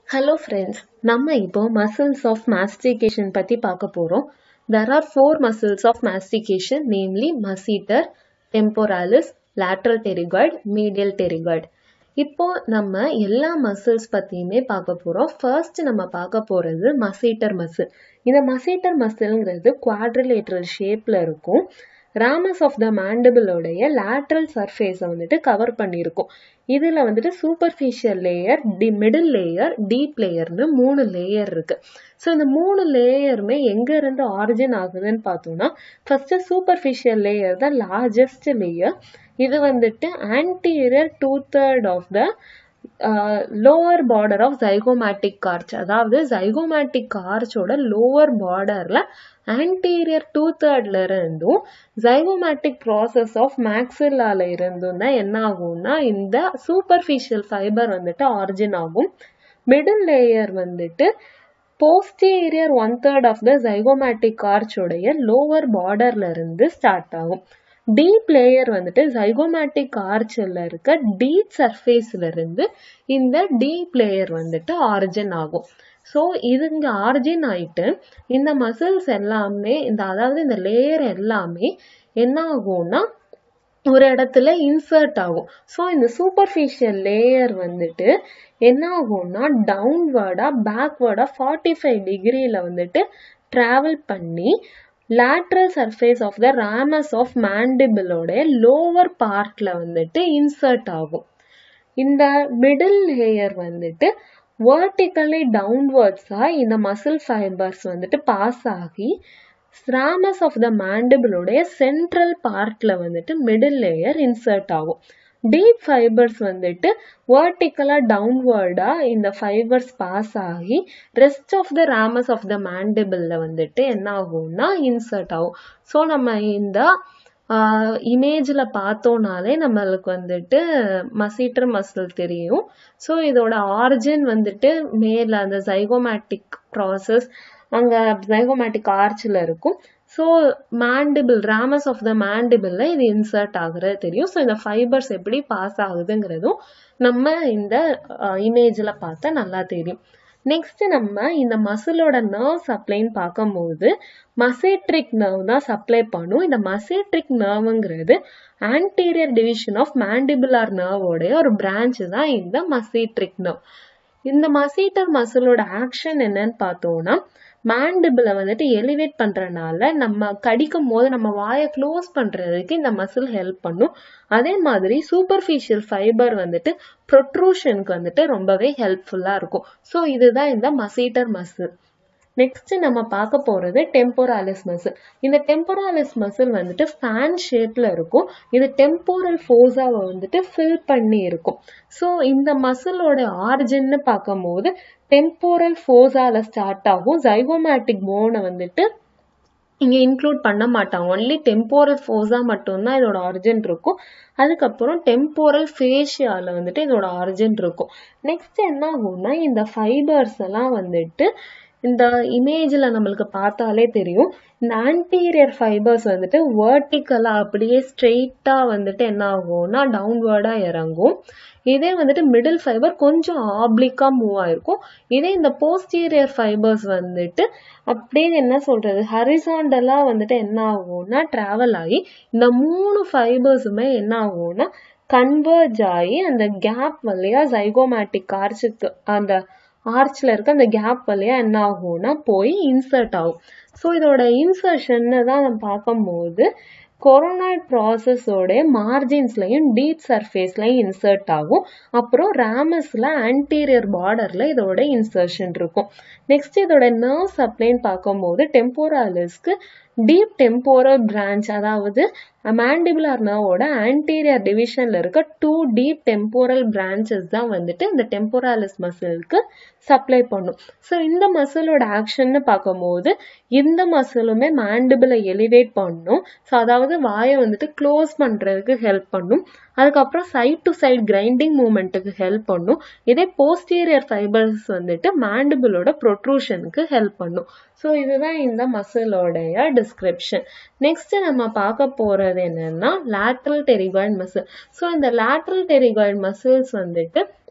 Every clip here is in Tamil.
ஹலோ ஃப்ரெண்ட்ஸ் நம்ம இப்போ மசில்ஸ் ஆஃப் மாஸ்டிகேஷன் பற்றி பார்க்க போகிறோம் there are four muscles of mastication namely masseter temporalis lateral pterygoid medial pterygoid இப்போ நம்ம எல்லா மசில்ஸ் பற்றியுமே பார்க்க போகிறோம் ஃபர்ஸ்ட் நம்ம பார்க்க போகிறது மசீட்டர் மசில் இந்த மசீட்டர் மசில்ங்கிறது குவாட்ரிலேட்ரல் ஷேப்பில் இருக்கும் ராமஸ் ஆஃப் த மேண்டபிளோடைய லேட்ரல் சர்ஃபேஸை வந்துட்டு கவர் பண்ணியிருக்கும் இதில் வந்துட்டு superficial layer the middle layer deep லேயர்னு மூணு லேயர் இருக்கு ஸோ இந்த மூணு லேயருமே எங்கேருந்து ஆரிஜின் ஆகுதுன்னு பார்த்தோம்னா ஃபர்ஸ்ட் சூப்பர்ஃபிஷியல் லேயர் தான் லார்ஜஸ்ட் லேயர் இது வந்துட்டு anterior two third of the lower border of zygomatic arch அதாவது ஜைகோமேட்டிக் கார்ச்சோட லோவர் பார்டரில் ஆன்டீரியர் டூ தேர்ட்ல இருந்தும் ஜைகோமேட்டிக் ப்ராசஸ் ஆஃப் மேக்ஸில்லால இருந்தும் தான் என்ன ஆகும்னா இந்த சூப்பர்ஃபிஷியல் ஃபைபர் வந்துட்டு ஆரிஜின் ஆகும் மிடில் லேயர் வந்துட்டு posterior one third of the zygomatic கார்ச்சோடைய லோவர் பார்டர்ல இருந்து ஸ்டார்ட் ஆகும் டீப் லேயர் வந்துட்டு ஜைகோமேட்டிக் ஆர்ச்சில் இருக்க டீப் சர்ஃபேஸ்ல இருந்து இந்த டீப் லேயர் வந்துட்டு ஆரிஜின் ஆகும் ஸோ இது இங்கே ஆரிஜின் ஆயிட்டு இந்த மசில்ஸ் எல்லாமே இந்த அதாவது இந்த லேயர் எல்லாமே என்ன ஆகும்னா ஒரு இடத்துல இன்சர்ட் ஆகும் ஸோ இந்த சூப்பர்ஃபிஷியல் லேயர் வந்துட்டு என்ன ஆகும்னா டவுன்வேர்டா பேக்வேர்டா ஃபார்ட்டி ஃபைவ் டிகிரியில் வந்துட்டு ட்ராவல் பண்ணி lateral surface of the ramus of மேண்டிபிளோட லோவர் பார்ட்ல வந்துட்டு இன்சர்ட் ஆகும் இந்த மிடில் லேயர் வந்துட்டு வேர்டிக்கலி டவுன்வர்ட்ஸாக இந்த மசில் ஃபைபர்ஸ் வந்துட்டு பாஸ் ஆகி ராமஸ் ஆஃப் த மேண்டிபிளோடைய சென்ட்ரல் பார்ட்ல வந்துட்டு மிடில் லேயர் இன்சர்ட் ஆகும் டீப் ஃபைபர்ஸ் வந்துட்டு வேர்டிக்கலாக டவுன்வேர்டாக இந்த ஃபைபர்ஸ் பாஸ் ஆகி rest of the ramus of the மேண்டிபிளில் வந்துட்டு என்ன ஆகும்னா இன்சர்ட் ஆகும் ஸோ நம்ம இந்த இமேஜில் பார்த்தோன்னாலே நம்மளுக்கு வந்துட்டு மசீட்டர் மசில் தெரியும் ஸோ இதோட ஆரிஜின் வந்துட்டு மேலே அந்த ஜைகோமேட்டிக் ப்ராசஸ் அங்கே ஜைகோமேட்டிக் ஆர்ச்சில் இருக்கும் so mandible ramus of the மேண்டிபிளில் இது இன்சர்ட் ஆகுறது தெரியும் ஸோ இந்த ஃபைபர்ஸ் எப்படி பாஸ் ஆகுதுங்கிறதும் நம்ம இந்த இமேஜில் பார்த்தா நல்லா தெரியும் நெக்ஸ்ட் நம்ம இந்த மசிலோட நர்வ் சப்ளைன்னு பார்க்கும்போது மசேட்ரிக் நர்வ் தான் சப்ளை பண்ணும் இந்த மசேட்ரிக் நர்வுங்கிறது ஆன்டீரியர் டிவிஷன் ஆஃப் மேண்டிபுலார் நர்வோடைய ஒரு பிரான்ச் தான் இந்த மசேட்ரிக் நர்வ் இந்த மசீட்டர் மசிலோட ஆக்ஷன் என்னன்னு பார்த்தோம்னா மேண்டிபிளை வந்துட்டு எலிவேட் பண்ணுறனால நம்ம கடிக்கும் போது நம்ம வாயை க்ளோஸ் பண்ணுறதுக்கு இந்த மசில் ஹெல்ப் பண்ணும் அதே மாதிரி சூப்பர்ஃபிஷியல் ஃபைபர் வந்துட்டு ப்ரொட்ரூஷனுக்கு வந்துட்டு ரொம்பவே ஹெல்ப்ஃபுல்லாக இருக்கும் ஸோ இதுதான் இந்த மசீட்டர் மசில் நெக்ஸ்ட் நம்ம பார்க்க போறது டெம்போராலிஸ் மசில் இந்த டெம்போராலிஸ் மசில் வந்துட்டு ஃபேன் ஷேப்ல இருக்கும் இது டெம்போரல் ஃபோர்ஸாவை வந்துட்டு ஃபில் பண்ணி இருக்கும் ஸோ இந்த மசிலோட ஆரிஜின்னு பார்க்கும்போது டெம்போரல் ஃபோர்ஸால ஸ்டார்ட் ஆகும் ஜைகோமேட்டிக் போனை வந்துட்டு இங்கே இன்க்ளூட் பண்ண மாட்டாங்க ஒன்லி டெம்போரல் ஃபோர்ஸாக மட்டும்தான் இதோட ஆரிஜின் இருக்கும் அதுக்கப்புறம் டெம்போரல் ஃபேஷியாவில் வந்துட்டு இதோட ஆரிஜின் இருக்கும் நெக்ஸ்ட் என்ன ஆகும்னா இந்த ஃபைபர்ஸ் எல்லாம் வந்துட்டு இந்த இமேஜில் நம்மளுக்கு பார்த்தாலே தெரியும் இந்த ஆன்டீரியர் ஃபைபர்ஸ் வந்துட்டு வேர்ட்டிக்கலாக அப்படியே ஸ்ட்ரெயிட்டாக வந்துட்டு என்ன ஆகும்னா டவுன்வேர்டாக இறங்கும் இதே வந்துட்டு மிடில் ஃபைபர் கொஞ்சம் ஆப்ளிக்காக மூவ் ஆயிருக்கும் இதே இந்த போஸ்டீரியர் ஃபைபர்ஸ் வந்துட்டு அப்படியே என்ன சொல்றது ஹரிசாண்டலாக வந்துட்டு என்ன ஆகும்னா ட்ராவல் ஆகி இந்த மூணு ஃபைபர்ஸுமே என்ன ஆகும்னா கன்வர்ஜ் ஆகி அந்த கேப் வழியா ஜைகோமேட்டிக் ஆர்ச்சுக்கு அந்த ஆர்ச்சில் இருக்க அந்த கேப் வழியா என்ன ஆகும்னா போய் இன்சர்ட் ஆகும் ஸோ இதோட இன்சர்ஷன்னு தான் நம்ம பார்க்கும்போது கொரோனாய்ட் ப்ராசஸோட மார்ஜின்ஸ்லையும் டீப் சர்ஃபேஸ்லையும் இன்சர்ட் ஆகும் அப்புறம் ரேமஸில் ஆன்டீரியர் பார்டரில் இதோட இன்சர்ஷன் இருக்கும் நெக்ஸ்ட் இதோட நர்வ் சப்ளைன்னு பார்க்கும்போது டெம்போராலிஸ்க்கு டீப் டெம்போரல் பிரான்ச் அதாவது மேண்டிபுலார் நர்வோட ஆன்டீரியர் டிவிஷன்ல இருக்க டூ டீப் டெம்போரல் பிரான்ச்சஸ் தான் வந்துட்டு இந்த டெம்போராலிஸ் மசிலுக்கு சப்ளை பண்ணும் ஸோ இந்த மசிலோட ஆக்ஷன்னு பார்க்கும்போது இந்த மசிலுமே மேண்டிபிளை எலிவேட் பண்ணும் ஸோ அதாவது வாயை வந்துட்டு க்ளோஸ் பண்ணுறதுக்கு ஹெல்ப் பண்ணும் அதுக்கப்புறம் சைட் டு சைட் கிரைண்டிங் மூமெண்ட்டுக்கு ஹெல்ப் பண்ணும் இதே போஸ்டீரியர் ஃபைபர்ஸ் வந்துட்டு மேண்டிபிளோட ப்ரொட்ரூஷனுக்கு ஹெல்ப் பண்ணும் ஸோ இதுதான் இந்த மசிலோடைய டிஸ்கிரிப்ஷன் நெக்ஸ்ட் நம்ம பார்க்க போறது என்னன்னா லேட்ரல் டெரிகாய்டு மசில் ஸோ இந்த லேட்ரல் டெரிகாய்டு மசில்ஸ் வந்துட்டு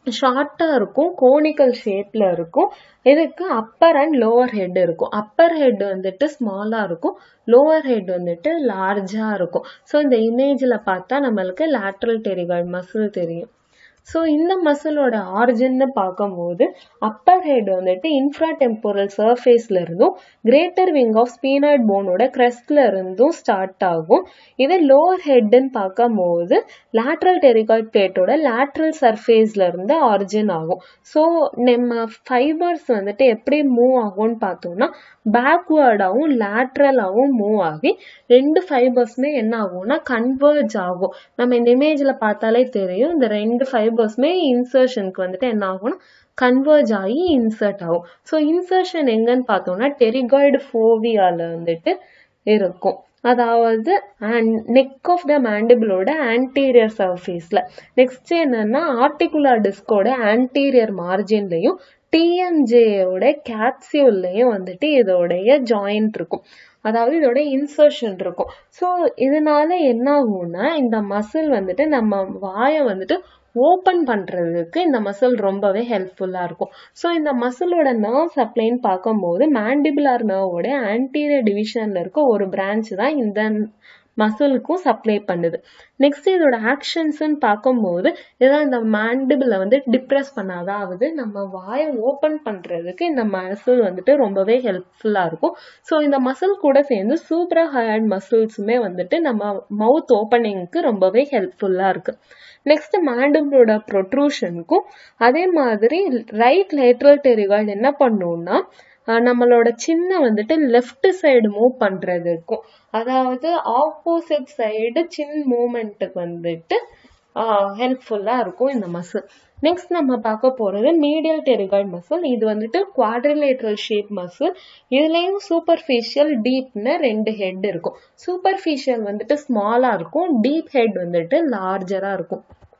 ஷார்ட்டாக இருக்கும் கோனிக்கல் ஷேப்பில் இருக்கும் இதுக்கு அப்பர் அண்ட் லோவர் ஹெட் இருக்கும் அப்பர் ஹெட் வந்துட்டு ஸ்மாலாக இருக்கும் லோவர் ஹெட் வந்துட்டு லார்ஜாக இருக்கும் ஸோ இந்த இமேஜில் பார்த்தா நம்மளுக்கு லேட்ரல் டெரிகாய்ட் மசில் தெரியும் ஸோ இந்த மசிலோட ஆரிஜின்னு பார்க்கும்போது அப்பர் ஹெட் வந்துட்டு இன்ஃப்ரா டெம்போரல் சர்ஃபேஸ்ல இருந்தும் கிரேட்டர் விங் ஆஃப் ஸ்பீனாய்ட் போனோட கிரெஸ்ட்ல இருந்தும் ஸ்டார்ட் ஆகும் இதே லோவர் ஹெட்னு பார்க்கும்போது லேட்ரல் டெரிகாய்ட் பிளேட்டோட லேட்ரல் சர்ஃபேஸ்ல இருந்து ஆரிஜின் ஆகும் ஸோ நம்ம ஃபைபர்ஸ் வந்துட்டு எப்படி மூவ் ஆகும்னு பார்த்தோம்னா பேக்வேர்டாகவும் லேட்ரலாகவும் மூவ் ஆகி ரெண்டு ஃபைபர்ஸுமே என்ன ஆகும்னா கன்வர்ஜ் ஆகும் நம்ம இந்த இமேஜில் பார்த்தாலே தெரியும் இந்த ரெண்டு ஃபைபர்ஸுமே இன்சர்ஷனுக்கு வந்துட்டு என்ன ஆகும்னா கன்வர்ஜ் ஆகி இன்சர்ட் ஆகும் ஸோ இன்சர்ஷன் எங்கன்னு பார்த்தோம்னா டெரிகாய்டு ஃபோவியால வந்துட்டு இருக்கும் அதாவது நெக் ஆஃப் த மேண்டிபிளோட ஆன்டீரியர் சர்ஃபேஸில் நெக்ஸ்ட் என்னன்னா ஆர்டிகுலர் டிஸ்கோட ஆன்டீரியர் மார்ஜின்லையும் டிஎம்ஜேயோட கேப்சியூல்லையும் வந்துட்டு இதோடைய ஜாயிண்ட் இருக்கும் அதாவது இதோட இன்சர்ஷன் இருக்கும் ஸோ இதனால என்ன ஆகும்னா இந்த மசில் வந்துட்டு நம்ம வாயை வந்துட்டு ஓப்பன் பண்ணுறதுக்கு இந்த மசில் ரொம்பவே ஹெல்ப்ஃபுல்லாக இருக்கும் ஸோ இந்த மசிலோட நர்வ் சப்ளைன்னு பார்க்கும்போது மேண்டிபுலார் நர்வோட ஆன்டீரியர் டிவிஷனில் இருக்க ஒரு பிரான்ச் தான் இந்த மசிலுக்கும் சப்ளை பண்ணுது நெக்ஸ்ட் இதோட ஆக்ஷன்ஸ்ன்னு பார்க்கும்போது இதான் இந்த மேண்டிபிளை வந்து டிப்ரெஸ் பண்ண அதாவது நம்ம வாயை ஓப்பன் பண்ணுறதுக்கு இந்த மசில் வந்துட்டு ரொம்பவே ஹெல்ப்ஃபுல்லாக இருக்கும் ஸோ இந்த மசில் கூட சேர்ந்து சூப்பரா ஹயர்ட் மசில்ஸுமே வந்துட்டு நம்ம மவுத் ஓப்பனிங்க்கு ரொம்பவே ஹெல்ப்ஃபுல்லாக இருக்குது நெக்ஸ்ட் மேண்டிபிளோட ப்ரொட்ரூஷனுக்கும் அதே மாதிரி ரைட் லேட்ரல் டெரிகாய்டு என்ன பண்ணும்னா நம்மளோட சின்ன வந்துட்டு லெஃப்ட் சைடு மூவ் பண்றதுக்கும் அதாவது ஆப்போசிட் சைடு சின் மூமெண்ட்டுக்கு வந்துட்டு ஹெல்ப்ஃபுல்லாக இருக்கும் இந்த மசில் நெக்ஸ்ட் நம்ம பார்க்க போகிறது மீடியல் டெரிகாய்ட் மசில் இது வந்துட்டு குவாட்ரிலேட்ரல் ஷேப் மசில் இதுலேயும் சூப்பர்ஃபிஷியல் டீப்னு ரெண்டு ஹெட் இருக்கும் சூப்பர்ஃபிஷியல் வந்துட்டு ஸ்மாலாக இருக்கும் டீப் ஹெட் வந்துட்டு லார்ஜராக இருக்கும்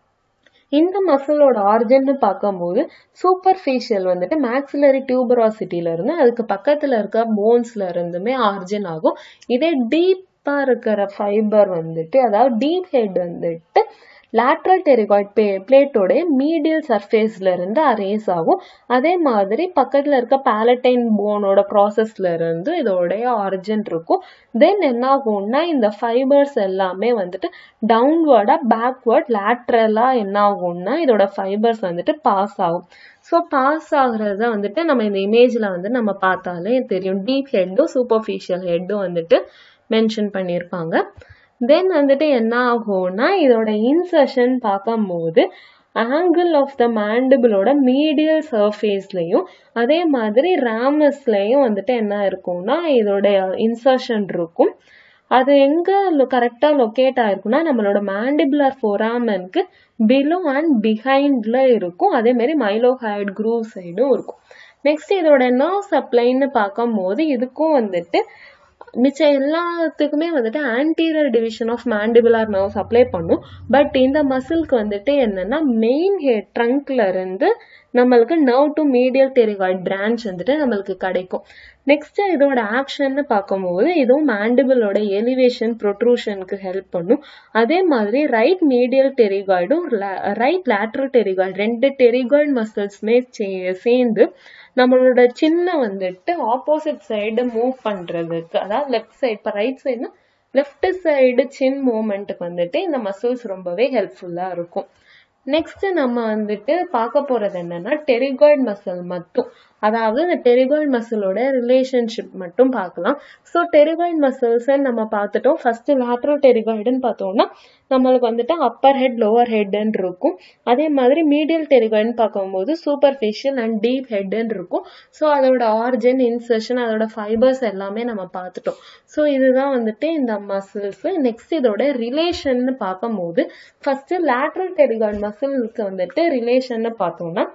இந்த மசிலோட ஆரிஜின்னு பார்க்கும்போது சூப்பர்ஃபிஷியல் வந்துட்டு மேக்ஸிலரி டியூபராசிட்டில இருந்து அதுக்கு பக்கத்துல இருக்க போன்ஸ்ல இருந்துமே ஆரிஜின் ஆகும் இதே டீப்பா இருக்கிற ஃபைபர் வந்துட்டு அதாவது டீப் ஹெட் வந்துட்டு லேட்ரல் டெரிகாய்ட் பே பிளேட்டோடைய மீடியல் சர்ஃபேஸ்ல இருந்து அரேஸ் ஆகும் அதே மாதிரி பக்கத்துல இருக்க பேலட்டைன் போனோட ப்ராசஸ்ல இருந்து இதோடைய ஆரிஜின் இருக்கும் தென் என்ன ஆகும்னா இந்த ஃபைபர்ஸ் எல்லாமே வந்துட்டு டவுன்வர்டா பேக்வர்ட் லேட்ரலா என்ன ஆகும்னா இதோட ஃபைபர்ஸ் வந்துட்டு பாஸ் ஆகும் ஸோ பாஸ் ஆகுறத வந்துட்டு நம்ம இந்த இமேஜ்ல வந்து நம்ம பார்த்தாலே தெரியும் டீப் ஹெட்டும் சூப்பர்ஃபிஷியல் ஹெட்டும் வந்துட்டு மென்ஷன் பண்ணியிருப்பாங்க தென் வந்துட்டு என்ன ஆகும்னா இதோட இன்சர்ஷன் பார்க்கும்போது ஆங்கிள் ஆஃப் த மேண்டிபிளோட மீடியல் சர்ஃபேஸ்லையும் அதே மாதிரி ராமஸ்லையும் வந்துட்டு என்ன இருக்கும்னா இதோட இன்சர்ஷன் இருக்கும் அது எங்க கரெக்டா லொக்கேட் ஆயிருக்கும்னா நம்மளோட மேண்டிபுலர் ஃபோராமனுக்கு பிலோ அண்ட் பிஹைண்ட்ல இருக்கும் அதே மாதிரி மைலோஹைட் குரூவ் சைடும் இருக்கும் நெக்ஸ்ட் இதோட நர்வ் சப்ளைன்னு பார்க்கும்போது இதுக்கும் வந்துட்டு மிச்சம் எல்லாத்துக்குமே வந்துட்டு anterior division of mandibular nerve supply பண்ணும் பட் இந்த மசிலுக்கு வந்துட்டு என்னன்னா மெயின் ஹெட் ட்ரங்க்ல இருந்து நம்மளுக்கு nerve to medial pterygoid branch வந்துட்டு நம்மளுக்கு கிடைக்கும் நெக்ஸ்ட் இதோட ஆக்ஷன்னு பார்க்கும்போது இதுவும் மேண்டிபிளோட எலிவேஷன் ப்ரொட்ரூஷனுக்கு ஹெல்ப் பண்ணும் அதே மாதிரி ரைட் மீடியல் டெரிகாய்டும் ரைட் லேட்ரல் டெரிகாய்டு ரெண்டு டெரிகாய்டு மசில்ஸுமே சேர்ந்து நம்மளோட சின்ன வந்துட்டு ஆப்போசிட் சைடு மூவ் பண்றதுக்கு அதாவது லெஃப்ட் சைடு இப்போ ரைட் சைடுனா லெஃப்ட் சைடு சின் மூமெண்ட்டுக்கு வந்துட்டு இந்த மசில்ஸ் ரொம்பவே ஹெல்ப்ஃபுல்லா இருக்கும் நெக்ஸ்ட் நம்ம வந்துட்டு பார்க்க போறது என்னன்னா டெரிகாய்டு மசில் மட்டும் அதாவது இந்த டெரிகாய்டு மசிலோட ரிலேஷன்ஷிப் மட்டும் பார்க்கலாம் ஸோ டெரிகாய்டு மசில்ஸ் நம்ம பார்த்துட்டோம் ஃபர்ஸ்ட் லேட்ரல் டெரிகாய்டுன்னு பார்த்தோம்னா நம்மளுக்கு வந்துட்டு அப்பர் ஹெட் லோவர் ஹெட்னு இருக்கும் அதே மாதிரி மீடியல் டெரிகாய்டுன்னு பார்க்கும்போது சூப்பர்ஃபிஷியல் அண்ட் டீப் ஹெட்னு இருக்கும் ஸோ அதோட ஆரிஜின் இன்சர்ஷன் அதோட ஃபைபர்ஸ் எல்லாமே நம்ம பார்த்துட்டோம் ஸோ இதுதான் வந்துட்டு இந்த மசில்ஸ் நெக்ஸ்ட் இதோட ரிலேஷன் பார்க்கும்போது ஃபர்ஸ்ட் லேட்ரல் டெரிகாய்டு மசிலுக்கு வந்துட்டு ரிலேஷன் பார்த்தோம்னா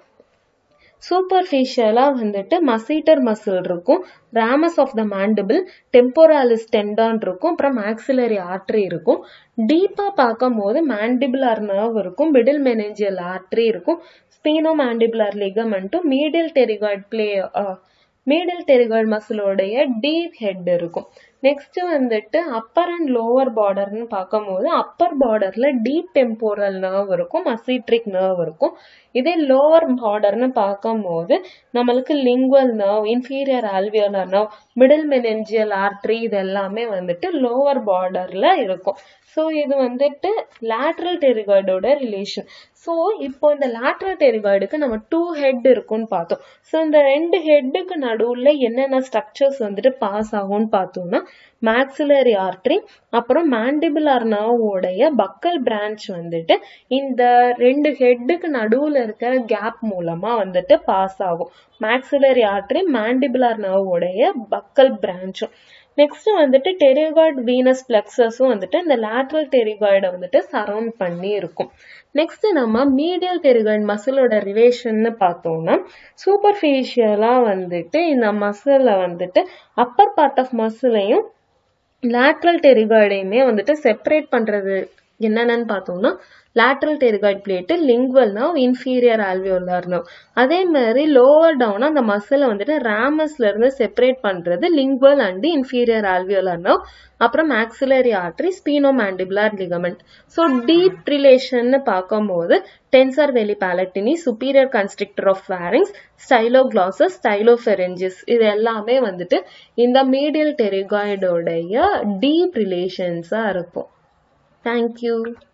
சூப்பர்ஃபிஷியலாக வந்துட்டு மசீட்டர் மசில் இருக்கும் ராமஸ் ஆஃப் த மேண்டிபிள் டெம்போராலிஸ் டெண்டான் இருக்கும் அப்புறம் மேக்ஸிலரி ஆர்ட்ரி இருக்கும் டீப்பாக பார்க்கும்போது மேண்டிபுலார் நர்வ் இருக்கும் மிடில் மெனேஜியல் ஆர்ட்ரி இருக்கும் ஸ்பீனோ மேண்டிபுலார் லிகமெண்ட்டும் மீடியல் டெரிகாய்ட் பிளே மீடியல் டெரிகாய்ட் மசிலோடைய டீப் ஹெட் இருக்கும் நெக்ஸ்ட் வந்துட்டு அப்பர் அண்ட் லோவர் பார்டர்னு பார்க்கும்போது அப்பர் பார்டர்ல டீப் டெம்போரல் நர்வ் இருக்கும் மசிட்ரிக் நர்வ் இருக்கும் இதே லோவர் பார்டர்னு பார்க்கும்போது நம்மளுக்கு lingual nerve inferior alveolar nerve middle meningeal artery இது எல்லாமே வந்துட்டு லோவர் பார்டர்ல இருக்கும் ஸோ இது வந்துட்டு லேட்ரல் டெரிகாய்டோட ரிலேஷன் ஸோ இப்போ இந்த லேட்ரல் டெரிகாய்டுக்கு நம்ம டூ ஹெட் இருக்கும்னு பார்த்தோம் ஸோ இந்த ரெண்டு ஹெட்டுக்கு நடுவில் என்னென்ன ஸ்ட்ரக்சர்ஸ் வந்துட்டு பாஸ் ஆகும்னு பார்த்தோம்னா மேக்ஸிலரி ஆர்ட்ரி அப்புறம் மேண்டிபுலார் நர்வோடைய பக்கல் பிரான்ச் வந்துட்டு இந்த ரெண்டு ஹெட்டுக்கு நடுவில் இருக்கிற கேப் மூலமா வந்துட்டு பாஸ் ஆகும் மேக்ஸிலரி ஆர்ட்ரி மேண்டிபுலார் நர்வோடைய பக்கல் பிரான்ச்சும் நெக்ஸ்ட் வந்துட்டு டெரிகாய்ட் வீனஸ் பிளெக்ஸஸும் வந்துட்டு இந்த லேட்ரல் டெரிகாய்டை வந்துட்டு சரவுண்ட் பண்ணி இருக்கும் நெக்ஸ்ட் நம்ம மீடியல் டெரிகாய்ட் மசிலோட ரிலேஷன்னு பார்த்தோம்னா சூப்பர்ஃபிஷியலா வந்துட்டு இந்த மசிலை வந்துட்டு அப்பர் பார்ட் ஆஃப் மசிலையும் லேட்ரல் டெரிகாய்டையுமே வந்துட்டு செப்பரேட் பண்றது என்னென்னு பார்த்தோம்னா lateral pterygoid plate lingual nerve inferior alveolar nerve அதே மாதிரி லோவர் டவுன் அந்த மசிலை வந்துட்டு ரேமஸ்ல இருந்து செப்பரேட் பண்றது lingual and inferior alveolar nerve அப்புறம் maxillary artery spheno mandibular ligament so deep relation பார்க்கும்போது tensor veli palatini superior constrictor of pharynx styloglossus stylopharyngeus இது எல்லாமே வந்துட்டு இந்த மீடியல் டெரிகாய்டோடைய டீப் ரிலேஷன்ஸாக இருக்கும் தேங்க்யூ